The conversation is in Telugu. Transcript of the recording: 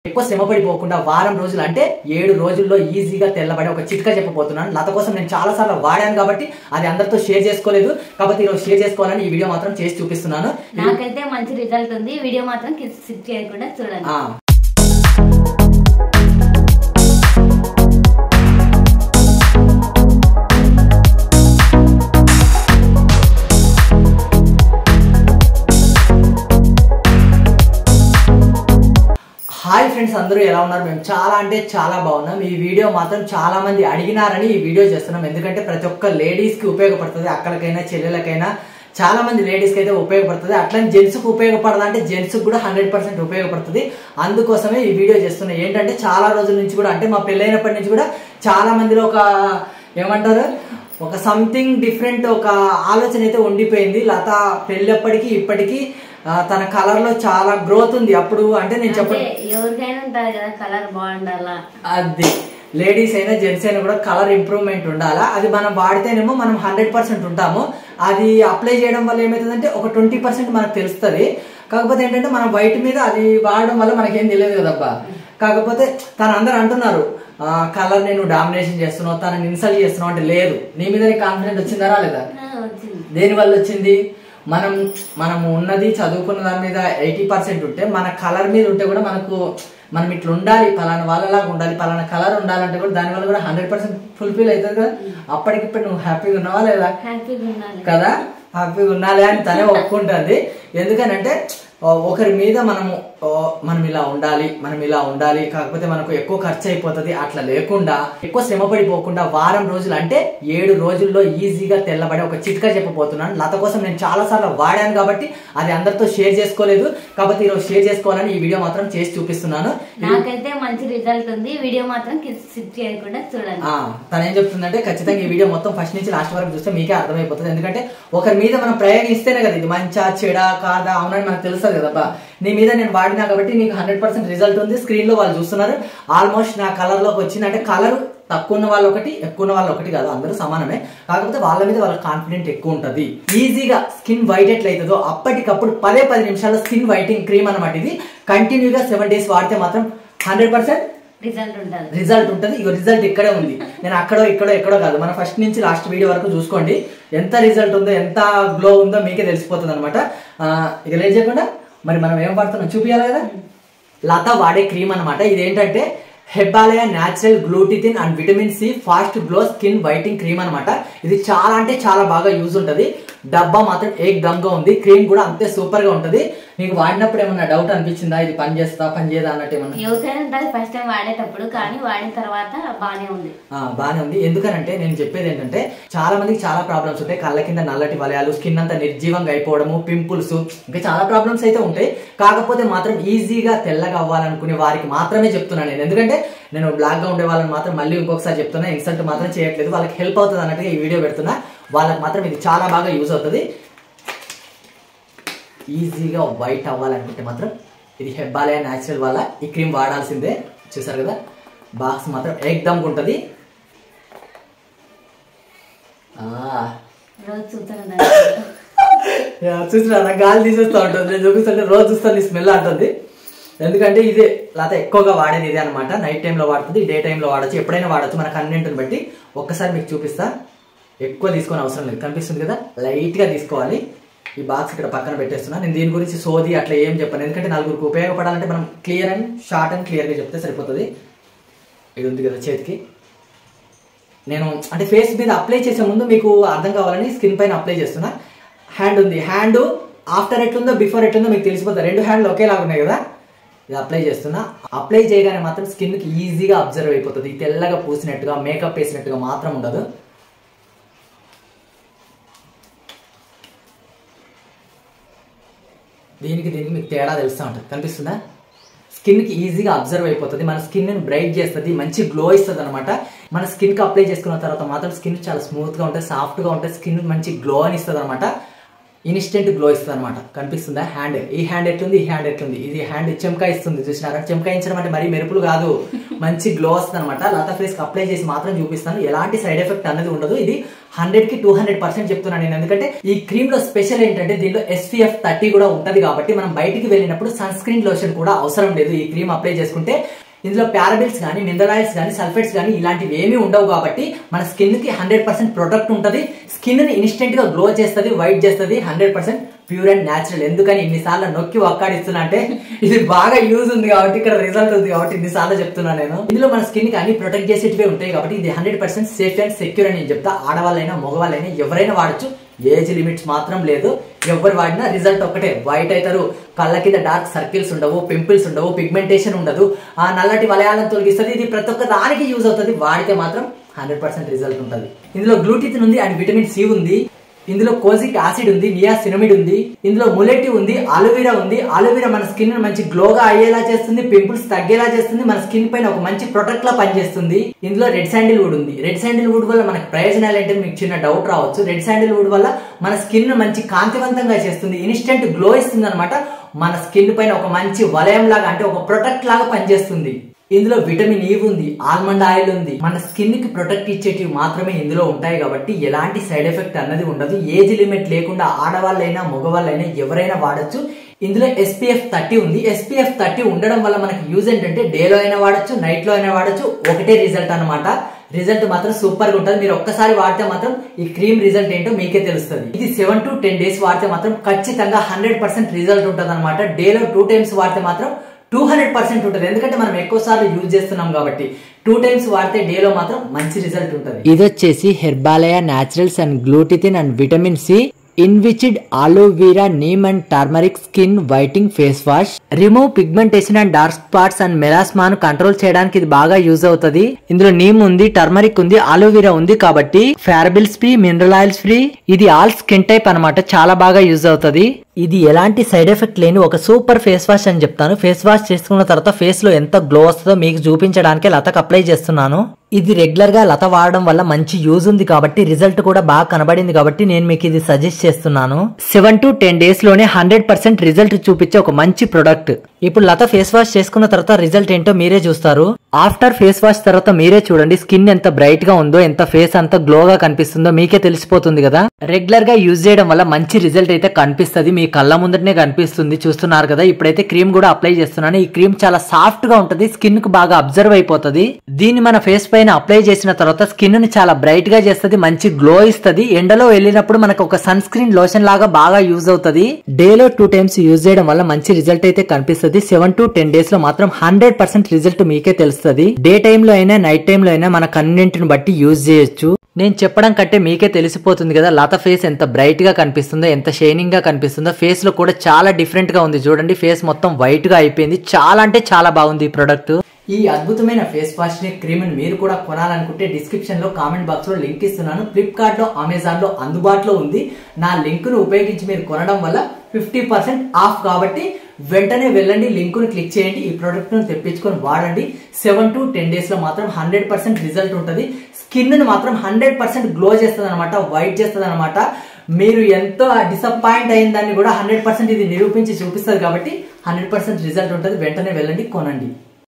ఎక్కువ శ్రమ పడిపోకుండా వారం రోజులు అంటే ఏడు రోజుల్లో ఈజీగా తెల్లబడే ఒక చిట్కా చెప్పబోతున్నాను లత కోసం నేను చాలా సార్లు వాడాను కాబట్టి అది అందరితో షేర్ చేసుకోలేదు కాబట్టి ఈరోజు షేర్ చేసుకోవాలని ఈ వీడియో మాత్రం చేసి చూపిస్తున్నాను నాకైతే మంచి రిజల్ట్ ఉంది వీడియో మాత్రం స్కిప్ చేయకుండా చూడండి ఆ, హాయ్ ఫ్రెండ్స్ అందరూ ఎలా ఉన్నారు మేము చాలా అంటే చాలా బాగున్నాం ఈ వీడియో మాత్రం చాలా మంది అడిగినారని ఈ వీడియో చేస్తున్నాం ఎందుకంటే ప్రతి ఒక్క లేడీస్ కి ఉపయోగపడుతుంది అక్కలకైనా చెల్లెలకైనా చాలా మంది లేడీస్ కి అయితే ఉపయోగపడుతుంది అట్లనే జెంట్స్ కు ఉపయోగపడాలంటే జెంట్స్ కూడా హండ్రెడ్ పర్సెంట్ ఉపయోగపడుతుంది అందుకోసమే ఈ వీడియో చేస్తున్నాం ఏంటంటే చాలా రోజుల నుంచి కూడా అంటే మా పెళ్ళైనప్పటి నుంచి కూడా చాలా మందిలో ఒక ఏమంటారు ఒక సంథింగ్ డిఫరెంట్ ఒక ఆలోచన అయితే ఉండిపోయింది లత పెళ్ళప్పటికి ఇప్పటికీ ఆ, తన కలర్ లో చాలా గ్రోత్ ఉంది అప్పుడు అంటే నేను అంటే చెప్పను ఎవరికైనా ఉంటుంది కదా కలర్ బాగుండాలా అది లేడీస్ అయినా జెంట్స్ అయినా కూడా కలర్ ఇంప్రూవ్మెంట్ ఉండాలా అది మనం వాడితేనేమో మనం హండ్రెడ్ పర్సెంట్ ఉంటాము అది అప్లై చేయడం వల్ల ఏమవుతుందంటే ఒక ట్వంటీ పర్సెంట్ మనకు తెలుస్తుంది కాకపోతే ఏంటంటే మనం వైట్ మీద అది వాడడం వల్ల మనకేం తెలియదు కదబ్బా కాకపోతే తను అందరు అంటున్నారు కలర్ నేను డామినేషన్ చేస్తున్నావు తనని ఇన్సల్ట్ చేస్తున్నావు అంటే లేదు నీ మీద కాన్ఫిడెంట్ వచ్చిందా రాలేదా ఆ, వచ్చింది దేని వల్ల వచ్చింది మనం మనము ఉన్నది చదువుకున్న దాని మీద ఎయిటీ పర్సెంట్ ఉంటే మన కలర్ మీద ఉంటే కూడా మనకు మనం ఇట్లా ఉండాలి పలానా వాళ్ళలాగా ఉండాలి పలానా కలర్ ఉండాలంటే కూడా దాని వల్ల కూడా హండ్రెడ్ పర్సెంట్ ఫుల్ఫిల్ అవుతుంది కదా అప్పటికిప్పుడు నువ్వు హ్యాపీగా ఉన్నావా లేదా హ్యాపీగా ఉండాలి కదా హ్యాపీగా ఉండాలి అని తనే ఒప్పుకుంటుంది ఎందుకనంటే ఆ, ఒకరి మీద మనము ఆ, మనం ఇలా ఉండాలి మనం ఇలా ఉండాలి కాకపోతే మనకు ఎక్కువ ఖర్చు అయిపోతుంది అట్లా లేకుండా ఎక్కువ శ్రమ పడిపోకుండా వారం రోజులు అంటే ఏడు రోజుల్లో ఈజీగా తెల్లబడే ఒక చిట్కా చెప్పబోతున్నాను లత కోసం నేను చాలా సార్లు వాడాను కాబట్టి అది అందరితో షేర్ చేసుకోలేదు కాబట్టి ఈరోజు షేర్ చేసుకోవాలని ఈ వీడియో మాత్రం చేసి చూపిస్తున్నాను నాకైతే మంచి రిజల్ట్ ఉంది వీడియో మాత్రం స్కిప్ చేయకుండా చూడండి ఆ, తను ఏం చెప్తుందంటే ఖచ్చితంగా ఈ వీడియో మొత్తం ఫస్ట్ నుంచి లాస్ట్ వరకు చూస్తే మీకే అర్థమైపోతుంది ఎందుకంటే ఒకరి మీద మనం ప్రయోగిస్తేనే కదా ఇది మంచా చెడా కాదా అవునని మనకు తెలుస్తుంది కదబ్బా నీ మీద నేను వాడినా కాబట్టి నీకు హండ్రెడ్ పర్సెంట్ రిజల్ట్ ఉంది స్క్రీన్ లో వాళ్ళు చూస్తున్నారు ఆల్మోస్ట్ నా కలర్ లోకి వచ్చింది అంటే కలర్ తక్కువ ఉన్న వాళ్ళు ఒకటి ఎక్కువ ఉన్న వాళ్ళు ఒకటి కాదు అందరూ సమానమే కాకపోతే వాళ్ళ మీద వాళ్ళ కాన్ఫిడెంట్ ఎక్కువ ఉంటది ఈజీగా స్కిన్ వైట్ ఎట్లయితుందో అప్పటికప్పుడు పదే పది నిమిషాల స్కిన్ వైటింగ్ క్రీమ్ అనమాట ఇది కంటిన్యూగా సెవెన్ డేస్ వాడితే మాత్రం హండ్రెడ్ పర్సెంట్ రిజల్ట్ ఉంటుంది రిజల్ట్ ఉంటుంది ఇక రిజల్ట్ ఇక్కడే ఉంది నేను అక్కడో ఇక్కడో ఎక్కడో కాదు మన ఫస్ట్ నుంచి లాస్ట్ వీడియో వరకు చూసుకోండి ఎంత రిజల్ట్ ఉందో ఎంత గ్లో ఉందో మీకే తెలిసిపోతుంది అనమాట ఇక లేట్ చేయకుండా మరి మనం ఏం వాడుతున్నాం చూపించాలి కదా లత వాడే క్రీమ్ అనమాట ఇదేంటంటే Herbalaya natural glutathione and vitamin C fast glow skin whitening cream అనమాట ఇది చాలా అంటే చాలా బాగా యూజ్ ఉంటుంది డబ్బా మాత్రం ఏక్ దమ్ గా ఉంది క్రీమ్ కూడా అంతే సూపర్ గా ఉంటది నీకు వాడినప్పుడు ఏమన్నా డౌట్ అనిపించిందా ఇది పని చేస్తా పని చేయదా అన్నట్టు ఏమన్నా ఎవరికైనా ఉంటుంది ఫస్ట్ టైం వాడేటప్పుడు కానీ వాడిన తర్వాత బాగానే ఉంది ఆ, బానే ఉంది ఎందుకనంటే నేను చెప్పేది ఏంటంటే చాలా మందికి చాలా ప్రాబ్లమ్స్ ఉంటాయి కళ్ళ కింద నల్లటి వలయాలు స్కిన్ అంతా నిర్జీవంగా అయిపోవడము పింపుల్స్ ఇంకా చాలా ప్రాబ్లమ్స్ అయితే ఉంటాయి కాకపోతే మాత్రం ఈజీగా తెల్లగా అవ్వాలనుకునే వారికి మాత్రమే చెప్తున్నాను నేను ఎందుకంటే నేను బ్లాక్ గా ఉండే వాళ్ళని మాత్రం మళ్ళీ ఇంకొకసారి చెప్తున్నా ఇన్సల్ట్ మాత్రం చేయట్లేదు వాళ్ళకి హెల్ప్ అవుతుంది అన్నట్టుగా ఈ వీడియో పెడుతున్నా వాళ్ళకి మాత్రం ఇది చాలా బాగా యూజ్ అవుతుంది ఈజీగా వైట్ అవ్వాలనుకుంటే మాత్రం ఇది హెబ్బాలయ న్యాచురల్ వల్ల ఈ క్రీమ్ వాడాల్సిందే చూసారు కదా బాక్స్ మాత్రం ఏకదమ్ ఉంటుంది ఆ, రోజు చూస్తాను యా, చూసినా నా గాలి తీసేస్తూ ఉంటుంది నేను చూపిస్తుంటే రోజు చూస్తాను ఈ స్మెల్ అంటుంది ఎందుకంటే ఇదే లేకపోతే ఎక్కువగా వాడేది ఇదే అనమాట నైట్ టైంలో వాడుతుంది డే టైంలో వాడచ్చు ఎప్పుడైనా వాడచ్చు మన కన్వెంట్ని బట్టి ఒక్కసారి మీకు చూపిస్తా ఎక్కువ తీసుకొని అవసరం లేదు కనిపిస్తుంది కదా లైట్గా తీసుకోవాలి ఈ బాక్స్ ఇక్కడ పక్కన పెట్టేస్తున్నా నేను దీని గురించి సోది అట్లా ఏం చెప్పాను ఎందుకంటే నలుగురికి ఉపయోగపడాలంటే మనం క్లియర్ అండ్ షార్ట్ అండ్ క్లియర్గా చెప్తే సరిపోతుంది ఇది ఉంది కదా చేతికి నేను అంటే ఫేస్ మీద అప్లై చేసే ముందు మీకు అర్థం కావాలని స్కిన్ పైన అప్లై చేస్తున్నా హ్యాండ్ ఉంది హ్యాండ్ ఆఫ్టర్ ఎట్లుందో బిఫోర్ ఎట్లుందో మీకు తెలిసిపోతుంది రెండు హ్యాండ్లు ఒకేలాగా ఉన్నాయి కదా ఇది అప్లై చేస్తున్నా అప్లై చేయగానే మాత్రం స్కిన్ కి ఈజీగా అబ్జర్వ్ అయిపోతుంది ఈ తెల్లగా పూసినట్టుగా మేకప్ వేసినట్టుగా మాత్రం ఉండదు దీనికి దీనికి మీకు తేడా తెలుస్తూ ఉంటుంది కనిపిస్తుందా స్కిన్ కి ఈజీగా అబ్జర్వ్ అయిపోతుంది మన స్కిన్ ని బ్రైట్ చేస్తుంది మంచి గ్లో ఇస్తుంది అనమాట మన స్కిన్ కి అప్లై చేసుకున్న తర్వాత మాత్రం స్కిన్ చాలా స్మూత్ గా ఉంటుంది సాఫ్ట్ గా ఉంటుంది స్కిన్ మంచి గ్లో అని ఇస్తుంది అనమాట ఇన్స్టెంట్ గ్లో ఇస్తుంది అనమాట కనిపిస్తుందా హ్యాండ్ ఈ హ్యాండ్ ఎట్లుంది ఈ హ్యాండ్ ఎట్లుంది ఇది హ్యాండ్ చెంకా ఇస్తుంది చూసినారా చెంకాయించడం అంటే మరీ మెరుపులు కాదు మంచి గ్లో వస్తుంది అనమాట లతా ఫేస్ కి అప్లై చేసి మాత్రం చూపిస్తాను ఎలాంటి సైడ్ ఎఫెక్ట్ అనేది ఉండదు ఇది హండ్రెడ్ కి టూ హండ్రెడ్ పర్సెంట్ చెప్తున్నాను నేను ఎందుకంటే ఈ క్రీమ్ లో స్పెషల్ ఏంటంటే దీనిలో ఎస్పీఎఫ్ థర్టీ కూడా ఉంటది కాబట్టి మనం బయటికి వెళ్ళినప్పుడు సన్ స్క్రీన్ లోషన్ కూడా అవసరం లేదు ఈ క్రీమ్ అప్లై చేసుకుంటే ఇందులో పారబిల్స్ కానీ మినరల్ ఆయిల్స్ కానీ సల్ఫేట్స్ కానీ ఇలాంటివి ఏమీ ఉండవు కాబట్టి మన స్కిన్ కి హండ్రెడ్ పర్సెంట్ ప్రొటెక్ట్ ఉంటుంది స్కిన్ ని ఇన్స్టెంట్ గా గ్లో చేస్తుంది వైట్ చేస్తుంది hundred percent pure and natural ఎందుకని ఇన్నిసార్లు నొక్కి ఒక్కాడిస్తున్నా అంటే ఇది బాగా యూజ్ ఉంది కాబట్టి ఇక్కడ రిజల్ట్ ఉంది కాబట్టి ఇన్నిసార్లు చెప్తున్నా నేను ఇందులో మన స్కిన్ కి అన్ని ప్రొటెక్ట్ చేసేటివే ఉంటాయి కాబట్టి ఇది hundred percent safe and secure అని నేను చెప్తా ఆడవాళ్ళైనా మగవాళ్ళైనా ఎవరైనా వాడచ్చు ఏజ్ లిమిట్స్ మాత్రం లేదు ఎవరు వాడినా రిజల్ట్ ఒకటే వైట్ అవుతారు కళ్ళ కింద డార్క్ సర్కిల్స్ ఉండవు పింపుల్స్ ఉండవు పిగ్మెంటేషన్ ఉండదు ఆ నల్లటి వలయాలను తొలగిస్తుంది ఇది ప్రతి ఒక్క దానికి యూజ్ అవుతుంది వాడితే మాత్రం హండ్రెడ్ పర్సెంట్ రిజల్ట్ ఉంటుంది ఇందులో గ్లూటిన్ ఉంది అండ్ విటమిన్ సి ఉంది ఇందులో కోజిక్ యాసిడ్ ఉంది నియాసినమిడ్ ఉంది ఇందులో ములెటి ఉంది అలోవెరా ఉంది అలోవెరా మన స్కిన్ మంచి గ్లోగా అయ్యేలా చేస్తుంది పింపుల్స్ తగ్గేలా చేస్తుంది మన స్కిన్ పైన ఒక మంచి ప్రొటెక్ట్ లా పనిచేస్తుంది ఇందులో రెడ్ శాండిల్ వుడ్ ఉంది రెడ్ శాండిల్ వుడ్ వల్ల మనకి ప్రయోజనాలు ఏంటంటే మీకు చిన్న డౌట్ రావచ్చు రెడ్ శాండిల్ వుడ్ వల్ల మన స్కిన్ మంచి కాంతివంతంగా చేస్తుంది ఇన్స్టెంట్ గ్లో ఇస్తుంది అనమాట మన స్కిన్ పైన ఒక మంచి వలయం లాగా అంటే ఒక ప్రొటెక్ట్ లాగా పనిచేస్తుంది ఇందులో విటమిన్ ఈ ఉంది ఆల్మండ్ ఆయిల్ ఉంది మన స్కిన్ కి ప్రొటెక్ట్ ఇచ్చేటివి మాత్రమే ఇందులో ఉంటాయి కాబట్టి ఎలాంటి సైడ్ ఎఫెక్ట్ అన్నది ఉండదు ఏజ్ లిమిట్ లేకుండా ఆడవాళ్ళైనా మగవాళ్ళైనా ఎవరైనా వాడచ్చు ఇందులో ఎస్పీఎఫ్ థర్టీ ఉంది ఎస్పీఎఫ్ థర్టీ ఉండడం వల్ల మనకి యూజ్ ఏంటంటే డేలో అయినా వాడచ్చు నైట్ లో అయినా వాడచ్చు ఒకటే రిజల్ట్ అనమాట రిజల్ట్ మాత్రం సూపర్ గా ఉంటుంది మీరు ఒక్కసారి వాడితే మాత్రం ఈ క్రీమ్ రిజల్ట్ ఏంటో మీకే తెలుస్తుంది ఇది సెవెన్ టు టెన్ డేస్ వాడితే మాత్రం ఖచ్చితంగా హండ్రెడ్ పర్సెంట్ రిజల్ట్ ఉంటుంది అనమాట డేలో టూ టైమ్స్ వాడితే మాత్రం టూ హండ్రెడ్ పర్సెంట్ ఉంటుంది ఎందుకంటే మనం ఎక్కువ సార్లు యూజ్ చేస్తున్నాం కాబట్టి టూ టైమ్స్ వాడితే డేలో మాత్రం మంచి రిజల్ట్ ఉంటుంది ఇది వచ్చేసి Herbalaya naturals and glutathione and vitamin C enriched aloe vera neem and turmeric skin whitening face wash remove pigmentation and dark spots and మెలాస్మాను కంట్రోల్ చేయడానికి ఇది బాగా యూజ్ అవుతుంది ఇందులో నీమ్ ఉంది టర్మరిక్ ఉంది ఆలోవీరా ఉంది కాబట్టి parabens free mineral oils free ఇది ఆల్ స్కిన్ టైప్ అన్నమాట చాలా బాగా యూజ్ అవుతుంది ఇది ఎలాంటి సైడ్ ఎఫెక్ట్ లేని ఒక సూపర్ ఫేస్ వాష్ అని చెప్తాను ఫేస్ వాష్ చేసుకున్న తర్వాత ఫేస్ లో ఎంత గ్లో వస్తుందో మీకు చూపించడానికి లతకు అప్లై చేస్తున్నాను ఇది రెగ్యులర్ గా లత వాడడం వల్ల మంచి యూజ్ ఉంది కాబట్టి రిజల్ట్ కూడా బాగా కనబడింది కాబట్టి నేను మీకు ఇది సజెస్ట్ చేస్తున్నాను సెవెన్ టు టెన్ డేస్ లోనే హండ్రెడ్ పర్సెంట్ రిజల్ట్ చూపించే ఒక మంచి ప్రొడక్ట్ ఇప్పుడు లత ఫేస్ వాష్ చేసుకున్న తర్వాత రిజల్ట్ ఏంటో మీరే చూస్తారు ఆఫ్టర్ ఫేస్ వాష్ తర్వాత మీరే చూడండి స్కిన్ ఎంత బ్రైట్ గా ఉందో ఎంత ఫేస్ అంత గ్లోగా కనిపిస్తుందో మీకే తెలిసిపోతుంది కదా రెగ్యులర్ గా యూజ్ చేయడం వల్ల మంచి రిజల్ట్ అయితే కనిపిస్తుంది మీ కళ్ళ ముందటనే కనిపిస్తుంది చూస్తున్నారు కదా ఇప్పుడైతే క్రీమ్ కూడా అప్లై చేస్తున్నాను ఈ క్రీమ్ చాలా సాఫ్ట్ గా ఉంటది స్కిన్ కు బాగా అబ్జర్వ్ అయిపోతుంది దీన్ని మన ఫేస్ పైన అప్లై చేసిన తర్వాత స్కిన్ ని చాలా బ్రైట్ గా చేస్తుంది మంచి గ్లో ఇస్తుంది ఎండలో వెళ్ళినప్పుడు మనకు ఒక సన్ స్క్రీన్ లోషన్ లాగా బాగా యూజ్ అవుతుంది డేలో టూ టైమ్స్ యూజ్ చేయడం వల్ల మంచి రిజల్ట్ అయితే కనిపిస్తుంది సెవెన్ టు టెన్ డేస్ లో మాత్రం హండ్రెడ్ పర్సెంట్ రిజల్ట్ మీకే తెలుస్తుంది డే టైమ్ లో అయినా నైట్ టైమ్ లో అయినా మన కన్వెంట్ ని బట్టి యూజ్ చేయొచ్చు నేను చెప్పడం కంటే మీకే తెలిసిపోతుంది కదా లత ఫేస్ ఎంత బ్రైట్ గా కనిపిస్తుందో ఎంత షైనింగ్ గా కనిపిస్తుందో ఫేస్ లో కూడా చాలా డిఫరెంట్ గా ఉంది చూడండి ఫేస్ మొత్తం వైట్ గా అయిపోయింది చాలా అంటే చాలా బాగుంది ఈ ప్రొడక్ట్ ఈ అద్భుతమైన ఫేస్ వాష్ ని క్రీమ్ ని మీరు కూడా కొనాలనుకుంటే డిస్క్రిప్షన్ లో కామెంట్ బాక్స్ లో లింక్ ఇస్తున్నాను ఫ్లిప్కార్ట్ లో అమెజాన్ లో అందుబాటులో ఉంది నా లింక్ ను ఉపయోగించి మీరు కొనడం వల్ల ఫిఫ్టీ పర్సెంట్ ఆఫ్ కాబట్టి వెంటనే వెళ్ళండి లింక్ ను క్లిక్ చేయండి ఈ ప్రోడక్ట్ ను తెప్పించుకొని వాడండి సెవెన్ టు టెన్ డేస్ లో మాత్రం హండ్రెడ్ పర్సెంట్ రిజల్ట్ ఉంటుంది స్కిన్ ని మాత్రం హండ్రెడ్ పర్సెంట్ గ్లో చేస్తుంది అనమాట వైట్ చేస్తుంది అనమాట మీరు ఎంతో డిసప్పాయింట్ అయిన దాన్ని కూడా హండ్రెడ్ పర్సెంట్ ఇది నిరూపించి చూపిస్తుంది కాబట్టి హండ్రెడ్ పర్సెంట్ రిజల్ట్ ఉంటుంది వెంటనే వెళ్ళండి కొనండి